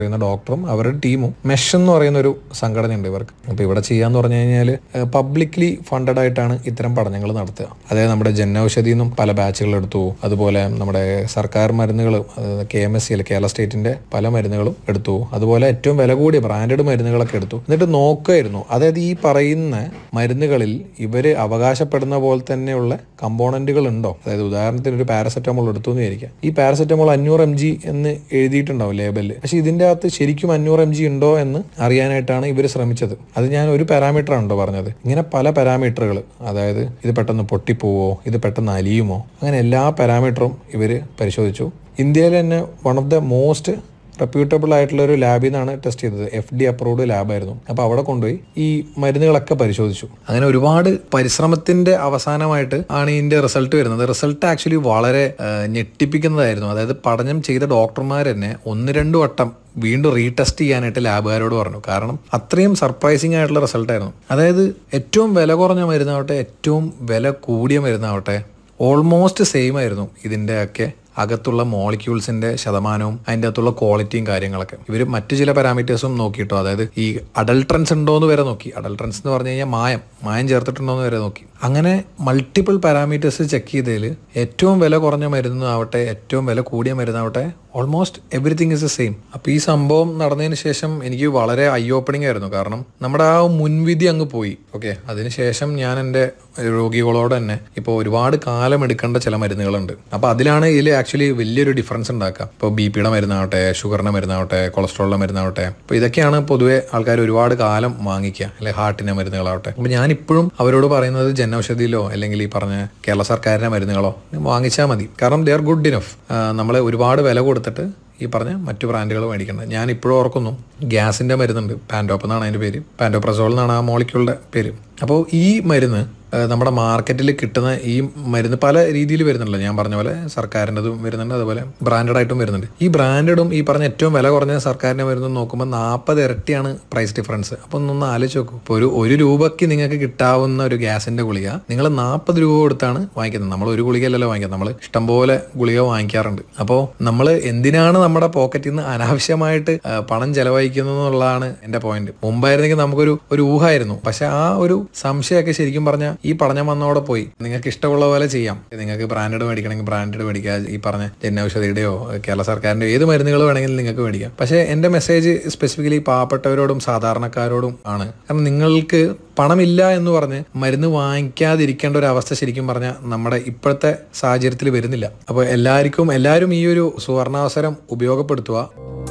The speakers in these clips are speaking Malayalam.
പറയുന്ന ഡോക്ടറും അവരുടെ ടീമും മെഷ് എന്ന് പറയുന്ന ഒരു സംഘടനയുണ്ട് ഇവർക്ക് അപ്പോൾ ഇവിടെ ചെയ്യാന്ന് പറഞ്ഞു കഴിഞ്ഞാൽ പബ്ലിക്ലി ഫണ്ടഡ് ആയിട്ടാണ് ഇത്തരം പഠനങ്ങൾ നടത്തുക അതായത് നമ്മുടെ ജനൌഷധി നിന്നും പല ബാച്ചുകൾ എടുത്തു അതുപോലെ നമ്മുടെ സർക്കാർ മരുന്നുകൾ K M S C Kerala സ്റ്റേറ്റിന്റെ പല മരുന്നുകളും എടുത്തു അതുപോലെ ഏറ്റവും വില കൂടിയ ബ്രാൻഡഡ് മരുന്നുകളൊക്കെ എടുത്തു എന്നിട്ട് നോക്കുമായിരുന്നു അതായത് ഈ പറയുന്ന മരുന്നുകളിൽ ഇവര് അവകാശപ്പെടുന്ന പോലെ തന്നെയുള്ള കമ്പോണന്റുകൾ ഉണ്ടോ അതായത് ഉദാഹരണത്തിന് ഒരു പാരസെറ്റമോൾ എടുത്തു എന്ന് വിചാരിക്കാം ഈ പാരസെറ്റമോൾ അഞ്ഞൂറ് എം ജി എന്ന് എഴുതിയിട്ടുണ്ടാവും ലേബലിൽ പക്ഷെ ഇതിന്റെ അകത്ത് ശരിക്കും അഞ്ഞൂറ് എം ജി ഉണ്ടോ എന്ന് അറിയാനായിട്ടാണ് ഇവർ ശ്രമിച്ചത് അത് ഞാൻ ഒരു പാരാമീറ്റർ ആണോ പറഞ്ഞത് ഇങ്ങനെ പല പാരാമീറ്ററുകൾ അതായത് ഇത് പെട്ടെന്ന് പൊട്ടിപ്പോവോ ഇത് പെട്ടെന്ന് അലിയുമോ അങ്ങനെ എല്ലാ പാരാമീറ്ററും ഇവർ പരിശോധിച്ചു ഇന്ത്യയിൽ തന്നെ one of the most reputable ആയിട്ടുള്ള ഒരു ലാബിൽ നിന്നാണ് ടെസ്റ്റ് ചെയ്തത് എഫ് ഡി അപ്രൂവ്ഡ് ലാബായിരുന്നു അപ്പോൾ അവിടെ കൊണ്ടുപോയി ഈ മരുന്നുകളൊക്കെ പരിശോധിച്ചു അങ്ങനെ ഒരുപാട് പരിശ്രമത്തിന്റെ അവസാനമായിട്ട് ആണ് ഇതിന്റെ റിസൾട്ട് വരുന്നത് റിസൾട്ട് ആക്ച്വലി വളരെ ആ, ഞെട്ടിപ്പിക്കുന്നതായിരുന്നു അതായത് പഠനം ചെയ്ത ഡോക്ടർമാർ തന്നെ ഒന്ന് രണ്ട് വട്ടം വീണ്ടും റീടെസ്റ്റ് ചെയ്യാനായിട്ട് ലാബുകാരോട് പറഞ്ഞു കാരണം അത്രയും സർപ്രൈസിങ് ആയിട്ടുള്ള റിസൾട്ട് ആയിരുന്നു അതായത് ഏറ്റവും വില കുറഞ്ഞ മരുന്നാവട്ടെ ഏറ്റവും വില കൂടിയ മരുന്നാവട്ടെ ഓൾമോസ്റ്റ് സെയിം ആയിരുന്നു ഇതിന്റെ ഒക്കെ അകത്തുള്ള മോളിക്യൂൾസിന്റെ ശതമാനവും അതിൻ്റെ അകത്തുള്ള ക്വാളിറ്റിയും കാര്യങ്ങളൊക്കെ ഇവർ മറ്റു ചില പാരാമീറ്റേഴ്സും നോക്കിയിട്ടോ അതായത് ഈ അഡൾട്രൻസ് ഉണ്ടോ എന്ന് വരെ നോക്കി അഡൾട്രൻസ് എന്ന് പറഞ്ഞു കഴിഞ്ഞാൽ മായം മായം ചേർത്തിട്ടുണ്ടോ എന്ന് വരെ നോക്കി അങ്ങനെ മൾട്ടിപ്പിൾ പാരാമീറ്റേഴ്സ് ചെക്ക് ചെയ്തതിൽ ഏറ്റവും വില കുറഞ്ഞ മരുന്നാവട്ടെ ഏറ്റവും വില കൂടിയ മരുന്നാവട്ടെ almost everything is the same അപ്പോൾ ഈ സംഭവം നടന്നതിന് ശേഷം എനിക്ക് വളരെ ഐ ഓപ്പണിംഗ് ആയിരുന്നു കാരണം നമ്മുടെ ആ മുൻവിധി അങ്ങ് പോയി ഓക്കെ അതിനുശേഷം ഞാൻ എൻ്റെ രോഗികളോട് തന്നെ ഇപ്പോൾ ഒരുപാട് കാലം എടുക്കേണ്ട ചില മരുന്നുകളുണ്ട് അപ്പോൾ അതിലാണ് ഇതിൽ ആക്ച്വലി വലിയൊരു ഡിഫറൻസ് ഉണ്ടാക്കുക ഇപ്പോൾ ബി പിയുടെ മരുന്നാവട്ടെ ഷുഗറിൻ്റെ മരുന്നാവട്ടെ കൊളസ്ട്രോളിൻ്റെ മരുന്നാവട്ടെ അപ്പോൾ ഇതൊക്കെയാണ് പൊതുവെ ആൾക്കാർ ഒരുപാട് കാലം വാങ്ങിക്കുക അല്ലെ ഹാർട്ടിൻ്റെ മരുന്നുകളാവട്ടെ അപ്പോൾ ഞാൻ ഇപ്പോഴും അവരോട് പറയുന്നത് ജനൌഷധിയിലോ അല്ലെങ്കിൽ ഈ പറഞ്ഞ കേരള സർക്കാരിൻ്റെ മരുന്നുകളോ വാങ്ങിച്ചാൽ മതി കാരണം ദേ ആർ ഗുഡ് ഇനഫ് നമ്മൾ ഒരുപാട് വില കൊടുത്തിട്ട് ഈ പറഞ്ഞ മറ്റു ബ്രാൻഡുകൾ മേടിക്കേണ്ടത് ഞാൻ ഇപ്പോഴും ഓർക്കുന്നു ഗ്യാസിൻ്റെ മരുന്നുണ്ട് പാൻറ്റോപ്പ് എന്നാണ് അതിൻ്റെ പേര് പാൻറ്റോപ്രസോൾ എന്നാണ് ആ മോളിക്യൂളിൻ്റെ പേര് അപ്പോൾ ഈ മരുന്ന് ആ, നമ്മുടെ മാർക്കറ്റിൽ കിട്ടുന്ന ഈ മരുന്ന് പല രീതിയിൽ വരുന്നുണ്ടല്ലോ ഞാൻ പറഞ്ഞ പോലെ സർക്കാരിൻ്റെതും വരുന്നുണ്ട് അതുപോലെ ബ്രാൻഡഡ് ആയിട്ടും വരുന്നുണ്ട് ഈ ബ്രാൻഡഡും ഈ പറഞ്ഞ ഏറ്റവും വില കുറഞ്ഞ സർക്കാരിൻ്റെ മരുന്നും നോക്കുമ്പോൾ നാൽപ്പത് ഇരട്ടിയാണ് പ്രൈസ് ഡിഫറൻസ് അപ്പോൾ ഒന്നൊന്ന് ആലോചിച്ച് നോക്കൂ ഇപ്പോൾ ഒരു ഒരു രൂപയ്ക്ക് നിങ്ങൾക്ക് കിട്ടാവുന്ന ഒരു ഗ്യാസിൻ്റെ ഗുളിക നിങ്ങൾ നാൽപ്പത് രൂപ കൊടുത്താണ് വാങ്ങിക്കുന്നത് നമ്മൾ ഒരു ഗുളികയല്ലല്ലോ വാങ്ങിക്കുന്നത് നമ്മൾ ഇഷ്ടംപോലെ ഗുളിക വാങ്ങിക്കാറുണ്ട് അപ്പോൾ നമ്മൾ എന്തിനാണ് നമ്മുടെ പോക്കറ്റിൽ നിന്ന് അനാവശ്യമായിട്ട് ആ, പണം ചെലവഴിക്കുന്നത് എന്നുള്ളതാണ് എൻ്റെ പോയിന്റ് മുമ്പായിരുന്നെങ്കിൽ നമുക്കൊരു ഒരു ഊഹമായിരുന്നു പക്ഷെ ആ ഒരു സംശയമൊക്കെ ശരിക്കും പറഞ്ഞാൽ ഈ പഠനം വന്നോടെ പോയി നിങ്ങൾക്ക് ഇഷ്ടമുള്ള പോലെ ചെയ്യാം നിങ്ങൾക്ക് ബ്രാൻഡഡ് മേടിക്കണമെങ്കിൽ ബ്രാൻഡഡ് മേടിക്കുക ഈ പറഞ്ഞ ജനൌഷധിയുടെയോ കേരള സർക്കാരിന്റെ ഏത് മരുന്നുകൾ വേണമെങ്കിലും നിങ്ങൾക്ക് മേടിക്കാം പക്ഷേ എൻ്റെ മെസ്സേജ് സ്പെസിഫിക്കലി പാവപ്പെട്ടവരോടും സാധാരണക്കാരോടും ആണ് കാരണം നിങ്ങൾക്ക് പണമില്ല എന്ന് പറഞ്ഞ് മരുന്ന് വാങ്ങിക്കാതിരിക്കേണ്ട ഒരു അവസ്ഥ ശരിക്കും പറഞ്ഞാൽ നമ്മുടെ ഇപ്പോഴത്തെ സാഹചര്യത്തിൽ വരുന്നില്ല അപ്പോൾ എല്ലാവർക്കും എല്ലാവരും ഈ ഒരു സുവർണാവസരം ഉപയോഗപ്പെടുത്തുക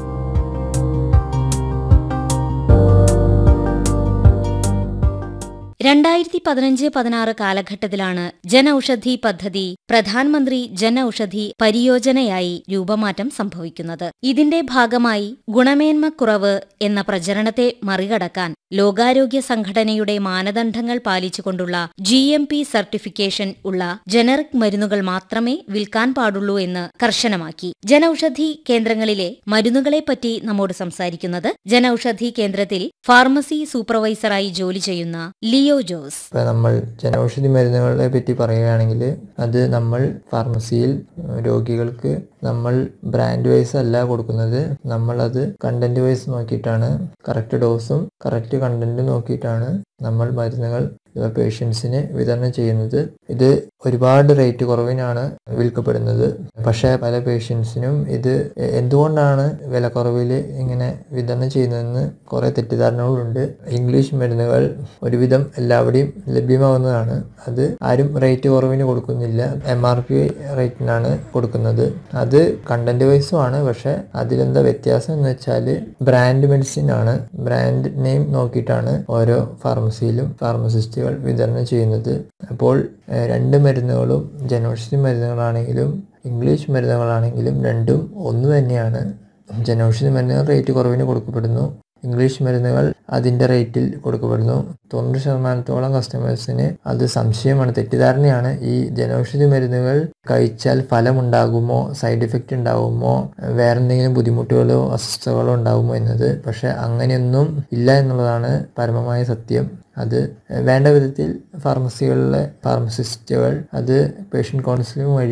രണ്ടായിരത്തി പതിനഞ്ച് പതിനാറ് കാലഘട്ടത്തിലാണ് ജനൌഷധി പദ്ധതി പ്രധാനമന്ത്രി ജനൌഷധി പരിയോജനയായി രൂപമാറ്റം സംഭവിക്കുന്നത് ഇതിന്റെ ഭാഗമായി ഗുണമേന്മക്കുറവ് എന്ന പ്രചരണത്തെ മറികടക്കാൻ ലോകാരോഗ്യ സംഘടനയുടെ മാനദണ്ഡങ്ങൾ പാലിച്ചുകൊണ്ടുള്ള ജി എം പി സർട്ടിഫിക്കേഷൻ ഉള്ള ജനറിക് മരുന്നുകൾ മാത്രമേ വിൽക്കാൻ പാടുള്ളൂ എന്ന് കർശനമാക്കി ജനൌഷധി കേന്ദ്രങ്ങളിലെ മരുന്നുകളെപ്പറ്റി നമ്മോട് സംസാരിക്കുന്നത് ജനൌഷധി കേന്ദ്രത്തിൽ ഫാർമസി സൂപ്പർവൈസറായി ജോലി ചെയ്യുന്ന ലിയോ ജോസ് ഇപ്പം നമ്മൾ ജനൌഷധി മരുന്നുകളെ പറ്റി പറയുകയാണെങ്കിൽ അത് നമ്മൾ ഫാർമസിയിൽ രോഗികൾക്ക് നമ്മൾ ബ്രാൻഡ് വൈസ് അല്ല കൊടുക്കുന്നത് നമ്മളത് കണ്ടന്റ് വൈസ് നോക്കിയിട്ടാണ് കറക്റ്റ് ഡോസും കറക്റ്റ് കണ്ടന്റും നോക്കിയിട്ടാണ് നമ്മൾ മരുന്നുകൾ പേഷ്യൻസിന് വിതരണം ചെയ്യുന്നത് ഇത് ഒരുപാട് റേറ്റ് കുറവിനാണ് വിൽക്കപ്പെടുന്നത് പക്ഷേ പല പേഷ്യൻസിനും ഇത് എന്തുകൊണ്ടാണ് വിലക്കുറവിൽ ഇങ്ങനെ വിതരണം ചെയ്യുന്നതെന്ന് കുറേ തെറ്റിദ്ധാരണകളുണ്ട് ഇംഗ്ലീഷ് മരുന്നുകൾ ഒരുവിധം എല്ലാവിടെയും ലഭ്യമാവുന്നതാണ് അത് ആരും റേറ്റ് കുറവിന് കൊടുക്കുന്നില്ല എം ആർ പി റേറ്റിനാണ് കൊടുക്കുന്നത് അത് കണ്ടന്റ് വൈസും ആണ് പക്ഷെ അതിലെന്താ വ്യത്യാസം എന്ന് വെച്ചാൽ ബ്രാൻഡ് മെഡിസിൻ ആണ് ബ്രാൻഡ് നെയിം നോക്കിയിട്ടാണ് ഓരോ ഫാർമസിയിലും ഫാർമസിസ്റ്റുകൾ വിതരണം ചെയ്യുന്നത് അപ്പോൾ ഏഹ്, രണ്ട് മരുന്നുകളും ജനൌഷധി മരുന്നുകളാണെങ്കിലും ഇംഗ്ലീഷ് മരുന്നുകളാണെങ്കിലും രണ്ടും ഒന്ന് തന്നെയാണ് ജനൌഷധി മരുന്നുകൾ റേറ്റ് കുറവിന് കൊടുക്കപ്പെടുന്നു ഇംഗ്ലീഷ് മരുന്നുകൾ അതിൻ്റെ റേറ്റിൽ കൊടുക്കപ്പെടുന്നു തൊണ്ണൂറ് ശതമാനത്തോളം കസ്റ്റമേഴ്സിന് അത് സംശയമാണ് തെറ്റിദ്ധാരണയാണ് ഈ ജനൌഷധി മരുന്നുകൾ കഴിച്ചാൽ ഫലമുണ്ടാകുമോ സൈഡ് ഇഫക്റ്റ് ഉണ്ടാകുമോ വേറെ എന്തെങ്കിലും ബുദ്ധിമുട്ടുകളോ അസ്വസ്ഥതകളോ ഉണ്ടാകുമോ എന്നത് പക്ഷെ അങ്ങനെയൊന്നും ഇല്ല എന്നുള്ളതാണ് പരമമായ സത്യം അത് വേണ്ട വിധത്തിൽ ഫാർമസികളിലെ ഫാർമസിസ്റ്റുകൾ അത് പേഷ്യൻ്റ് കൗൺസിലിംഗ് വഴി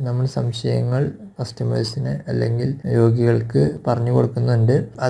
നമ്മൾ സംശയങ്ങൾ കസ്റ്റമേഴ്സിന് അല്ലെങ്കിൽ രോഗികൾക്ക് പറഞ്ഞു കൊടുക്കുന്നുണ്ട്